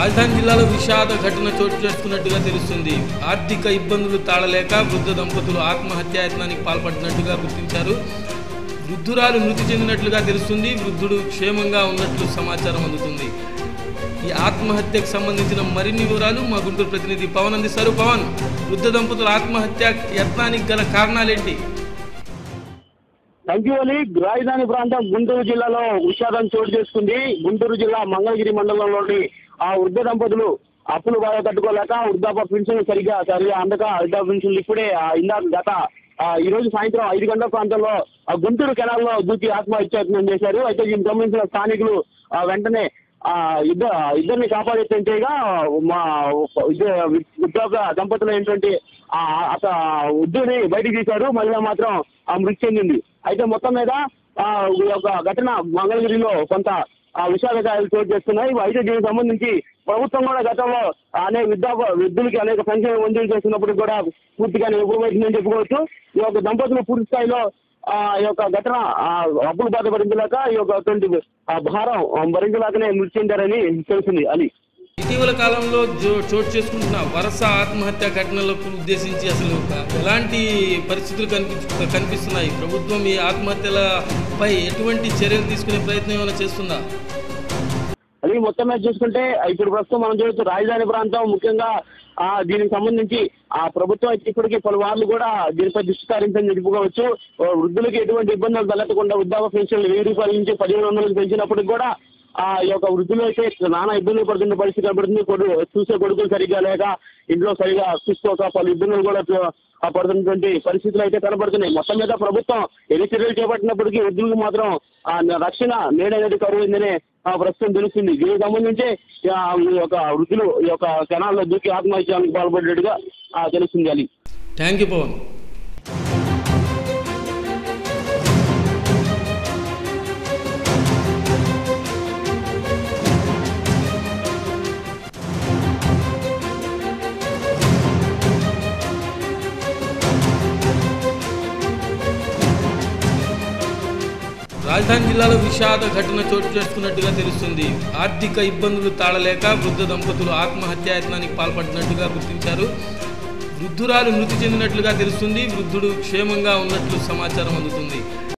రాజధాని జిల్లాలో విషాద ఘటన చోటు చేసుకున్నట్టుగా తెలుస్తుంది ఆర్థిక ఇబ్బందులు తాళలేక వృద్ధ దంపతులు ఆత్మహత్యాయత్నానికి పాల్పడినట్టుగా గుర్తించారు వృద్ధురాలు మృతి చెందినట్లుగా తెలుస్తుంది వృద్ధుడు క్షేమంగా ఉన్నట్లు సమాచారం అందుతుంది ఈ ఆత్మహత్యకు సంబంధించిన మరిన్ని వివరాలు మా గుంటూరు ప్రతినిధి పవన్ అందిస్తారు పవన్ వృద్ధ దంపతుల ఆత్మహత్య యత్నానికి గల కారణాలేంటి సంజీవలి రాజధాని ప్రాంతం గుంటూరు జిల్లాలో విషాదం చోటు చేసుకుంది గుంటూరు జిల్లా మంగళగిరి మండలంలోని ఆ వృద్ధ దంపతులు అప్పులు బాధ తట్టుకోలేక వృద్ధాప పెన్షన్ సరిగా సరిగా అందక వృద్ధాప పెన్షన్లు ఇప్పుడే ఆ, ఇందాక గత ఆ, ఈ రోజు సాయంత్రం ఐదు గంటల ప్రాంతంలో ఆ, గుంటూరు కెనాల్లో దూకి ఆత్మహత్యాయత్నం చేశారు అయితే దీనికి సంబంధించిన స్థానికులు ఆ, వెంటనే ఆ ఇద్దరు ఇద్దరిని కాపాడేటంటేగా మా ఇద్దరు వృద్ధాప్య దంపతులు ఏంటంటే ఆ అత వృద్ధుని బయటికి తీశారు మహిళ మాత్రం ఆ మృతి చెందింది అయితే మొత్తం మీద ఆ ఈ యొక్క ఘటన మంగళగిరిలో కొంత ఆ విషాదకాయలు చోటు చేస్తున్నాయి అయితే దీనికి సంబంధించి ప్రభుత్వం కూడా గతంలో అనేక వృద్ధాప వృద్ధులకి అనేక పెన్షన్ మంజూరు చేస్తున్నప్పుడు కూడా పూర్తిగా ఉపయోగించిందని చెప్పుకోవచ్చు ఈ యొక్క దంపతులు పూర్తి స్థాయిలో ఆ ఈ యొక్క ఘటన ఆ అప్పులు బాధ భరించలేక ఈ యొక్క అటువంటి ఆ భారం ఆ, భరించలేకనే మృతి చెందారని తెలిసింది అని ఇటీవల కాలంలో జో- చోటు చేసుకుంటున్న వరుస ఆత్మహత్య ఘటనలకు ఉద్దేశించి అసలు ఎలాంటి పరిస్థితులు కనిపి కనిపిస్తున్నాయి ప్రభుత్వం ఈ ఆత్మహత్యలపై ఎటువంటి చర్యలు తీసుకునే ప్రయత్నం ఏమైనా చేస్తుందా అది మొత్తం మీద చూసుకుంటే ఇప్పుడు ప్రస్తుతం మనం చూడొచ్చు రాజధాని ప్రాంతం ముఖ్యంగా ఆ దీనికి సంబంధించి ఆ ప్రభుత్వం అయితే ఇప్పటికీ పలువార్లు కూడా దీనిపై దృష్టి సారించని చెప్పుకోవచ్చు ఆ, వృద్ధులకి ఎటువంటి ఇబ్బందులు తలెత్తకుండా వృద్ధాప పెన్షన్లు వెయ్యి రూపాయల నుంచి పదిహేను వందలకు పెంచినప్పటికి కూడా ఆ యొక్క వృద్ధులు అయితే నానా ఇబ్బందులు పడుతున్న పరిస్థితి కనబడుతుంది కొడు చూసే కొడుకులు సరిగ్గా లేక ఇంట్లో సరిగా చూసుకోక పలు ఇబ్బందులు కూడా చూ- ఆ పడుతున్నటువంటి పరిస్థితులు అయితే కనబడుతున్నాయి మొత్తం మీద ప్రభుత్వం ఎన్ని చర్యలు చేపట్టినప్పటికీ వృద్ధులకు మాత్రం ఆ రక్షణ నేడనేది కరువైందనే ఆ ప్రస్తుతం తెలుస్తుంది దీనికి సంబంధించి ఆ, ఈ యొక్క వృద్ధులు ఈ యొక్క కెనాల్లో దూకి ఆత్మహత్యానికి పాల్పడ్డట్టుగా ఆ, తెలుస్తుంది అని థ్యాంక్ యూ పవన్ రాజధాని జిల్లాలో విషాద ఘటన చోటు చేసుకున్నట్టుగా తెలుస్తుంది ఆర్థిక ఇబ్బందులు తాళలేక వృద్ధ దంపతులు ఆత్మహత్యాయత్నానికి పాల్పడినట్టుగా గుర్తించారు వృద్ధురాలు మృతి చెందినట్లుగా తెలుస్తుంది వృద్ధుడు క్షేమంగా ఉన్నట్లు సమాచారం అందుతుంది